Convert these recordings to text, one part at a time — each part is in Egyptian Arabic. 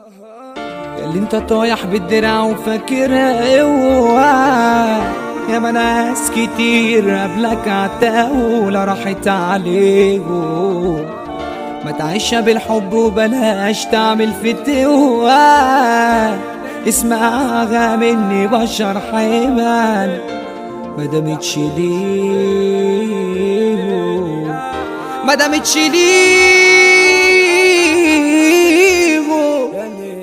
اللي انت طايح بالدراع وفاكرها اوعى يا ما ناس كتير قبلك عتاولة راحت عليهم ما تعيشها بالحب وبلاش تعمل فتوى اسمعها مني بشر حيوان ما دامتش ليهم ما دامتش ليهم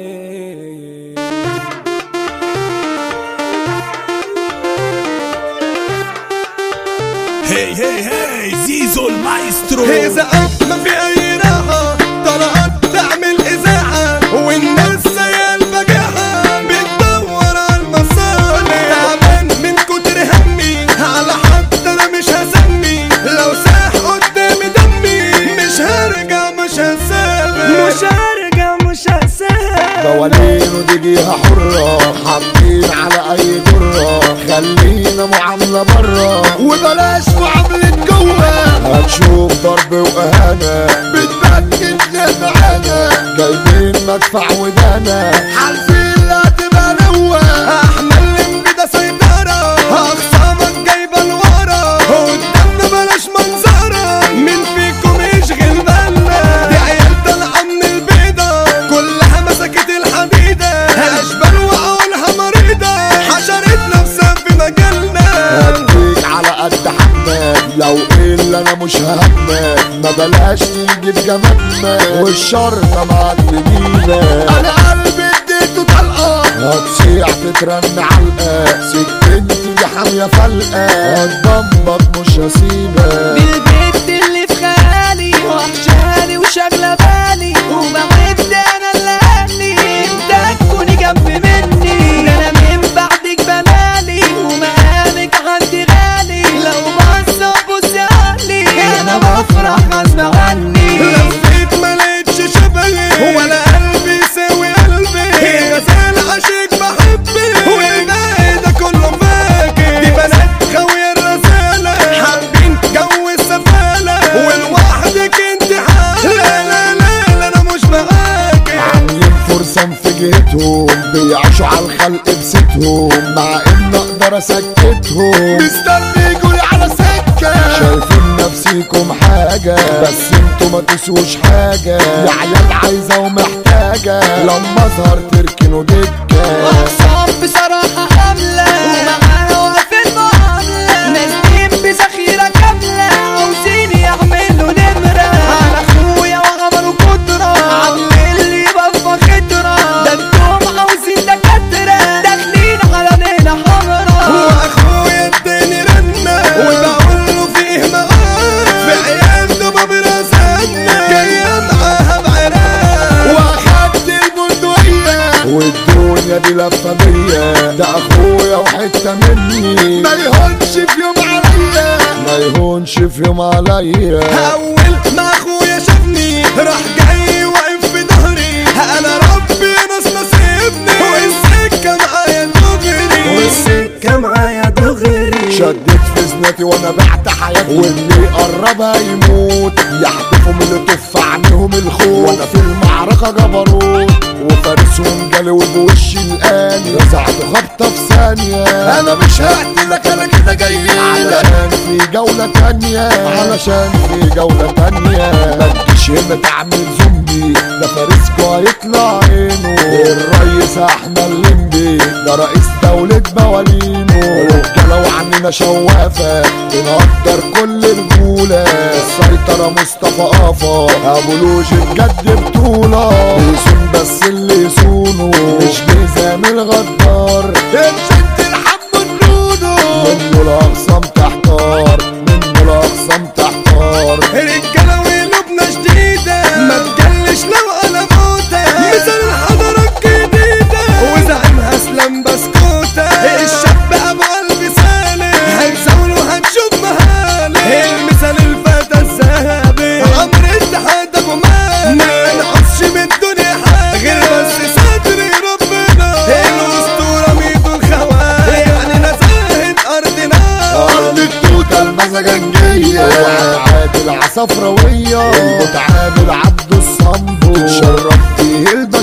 هي هي هي زيزو المايسترو إذاعة ما في أي راحة طلعت تعمل إذاعة والناس زي البجاحة بتدور على المصالح تعبان من كتر همي على حد أنا مش هسمي لو ساح قدامي دمي مش هرجع مش هسامح مش هرجع مش هسامح قوانين دي جهة حرة حاطين على أي جرة خلينا معاملة برا وبلاش معاملة جوه هتشوف ضرب وإهانة بتبكت ناس معانا جايبين مدفع ودانا حالفين لا تبقى نوة أحمل بدا سيطرة أخصامك جايبة لورا قدامنا بلاش منظرة مين فيكم يشغل بالنا دي عيال طالعة من البيضة كلها مسكت الحديدة أشبال وعقولها مريضة حشرت نفسها في مجالنا هديك على قد حقك لو ايه اللي انا مش ههمك ما بلاش تيجي في جمالنا والشر معاك تجينا انا قلبي اديته طلقه هتصيح تترن علقه سكنتي دي حاميه فلقه هتضمك مش هسيبك دي البنت اللي في خيالي وحشاني وشاغلة بالي وبعد انا اللي قالي انت تكوني جنب مني ده انا من بعدك بلالي ومقامك عندي غالي لو بص بص علي انا بفرح غصب عني لفيت ما لقيتش شبهي ولا قلبي يساوي قلبي غزال عشيق بحبي والباقي ده كله فاكر دي بنات خوي الرسالة حابين جو السفالة ولوحدك انت حالة لا لا لا لا انا مش معاكي عاملين فرصة في جهتهم بيعيشوا على الخلق بستهم مع ان اقدر اسكتهم مستني يجولي على سكة شايفين نفسيكم حاجة بس انتوا ما تسوش حاجة يا عيال عايزة ومحتاجة لما اظهر تركنوا دكة أقسام بصراحة حملة ومعاها واقفين معاملة نازلين بذخيرة كاملة عاوزين يعملوا نمرة على أخويا وعملوا قدرة عاملين لي بفة خضرة ده انتم عاوزين دكاترة داخلين على ليلة حمرا واخويا اداني رنة وبقول له فيه معاه في عيال ضباب رزقنا جاية معاها بعراق واخدت البندقية والدنيا دي لفة بيا ده اخويا وحتة مني ما يهونش في يوم عليا ما يهونش في يوم عليا اول ما اخويا شافني راح جاي واقف في ظهري انا ربي ناس نصيبني والسكة معايا دغري والسكة معايا دغري شديت في زناتي وانا بعت حياتي واللي يقربها يموت يحدفوا من اللي طف عنهم الخوف وانا في المعركة جبروت وفارسهم جالي وبوشي الآني رزعت خبطة في ثانية انا مش هقتلك انا كده جاي علشان في جولة تانية علشان في جولة تانية ما تجيش هنا تعمل زومبي ده فارسكو هيطلع عينه الريس احنا الليمبي ده رئيس دولة موالينه رجالة وعننا شوافة بنقدر كل رجولة السيطرة مصطفى قافا ابو لوج بجد بطولة يسون بس اللي يسونه مش ميزان الغدار الجد الحب النونو منه الاقسام تحتار منه الاقسام تحتار رجالة وقلوبنا شديدة ما تجلش لو انا موتة مثل الحضارة الجديدة وزعيمها اسلام بسكوتة الشاب ابو قلبي سالم هنزول وهنشوف مهالي المثال الفتى الذهبي عمر التحاد ابو مالك ما نعصش من الدنيا حاجة غير بس ستر ربنا الاسطورة ميدو الخوات يعني نزاهة ارضنا ارض التوتة المزاجنجية وعادل عصفراوية المتعامل عبده الصنبو تشرف فيه البشر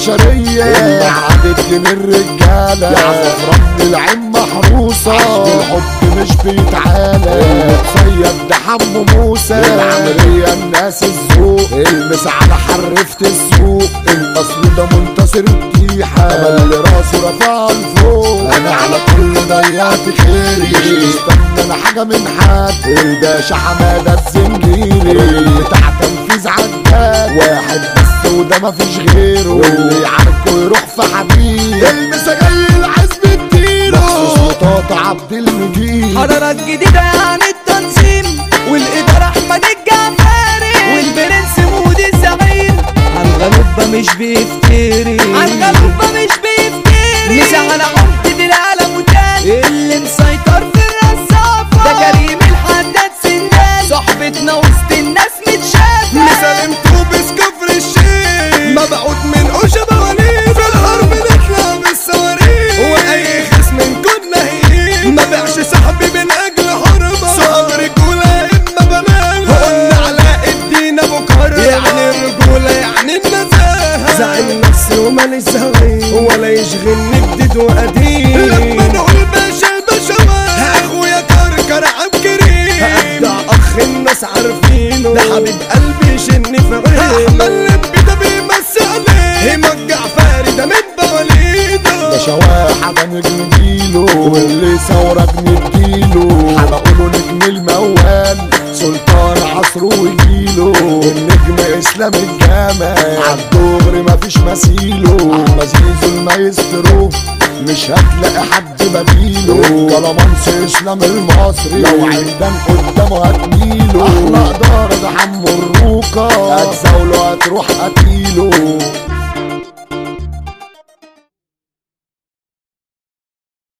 البشرية المعاد الدين الرجالة يعرف رب العين محروسة الحب مش بيتعالى المتصيد ده حمو موسى العملية الناس الذوق المس على حرفة السوق الاصل ده منتصر التيحة انا اللي راسه رفع لفوق انا على كل ضيعت خيري استنى انا حاجة من حد الباشا حمادة الزنجيري بتاع تنفيذ عداد واحد بس وده مفيش غيره واللي يعاركه يروح في حبيب المسا جاي العزم الديره مخصوص لطاطا عبد المجيد حضارات جديدة يعني التنظيم والإدارة أحمد الجعفري والبرنس مودي الزعيم عن غلوبة مش بيفتري عن غلوبة مش بيفتري مش على عمدة العالم وتاني اللي مسيطر في الرصافة ده كريم الحداد سندان صحبتنا وسط الناس متشافة مسالم توبس كفر الشيخ مبعوث من أوشا بواليد في الحرب نطلع بالصواريخ وأي خصم كنا هين ما بيعش صاحبي من أجل حربة صحاب رجولة إما بنات قلنا علاء الدين أبو كرم يعني الرجولة يعني النزاهة زعل نفسي وماليش زهقان ولا يشغلني جديد وقديم لما نقول باشا البشوات أخويا كركر عبكري أبدع أخ الناس عارفينه ده حبيب قلبي شني في عينه أحمد لبي ده بيمسي عليه مجع فاري ده من بواليده ده شواحة ده نجم جيله واللي ثورة بنديله هنقوله نجم الموال سلطان عصره وجيله النجم اسلام الجامع عالدغري مفيش مثيله احمد زيزو المايسترو مش هتلاقي حد بديله كلامانس اسلام المصري لو عندن قدامه هتميله احلى اداره ده حمو الروكه هتزاوله هتروح قتيله